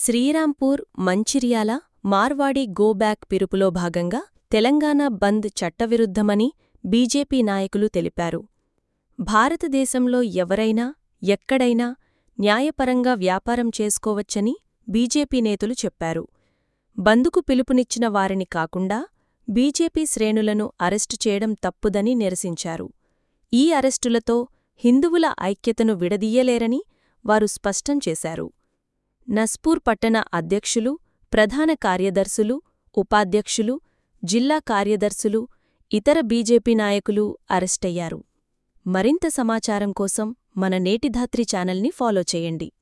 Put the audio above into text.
Srirampur Mancherial Marwadi go back పిలుపులో భాగంగా తెలంగాణ బంద్ చట్టవిరుద్ధమని BJP నాయకులు తెలిపారు భారతదేశంలో ఎవరైనా ఎక్కడైనా న్యాయపరంగా వ్యాపారం చేసుకోవచ్చని బీజేపీ నేతలు చెప్పారు బందుకు పిలుపునిచ్చిన వారిని కాకుండా బీజేపీ శ్రేణులను అరెస్టు చేయడం తప్పుదని నిరసించారు ఈ అరెస్టులతో హిందువుల ఐక్యతను విడదీయలేరని వారు స్పష్టం చేశారు నస్పూర్ పట్టణ అధ్యక్షులు ప్రధాన కార్యదర్శులు ఉపాధ్యక్షులు జిల్లా కార్యదర్శులు ఇతర బీజేపీ నాయకులు అరెస్టయ్యారు మరింత సమాచారం కోసం మన నేటిధాత్రి ఛానల్ని ఫాలో చేయండి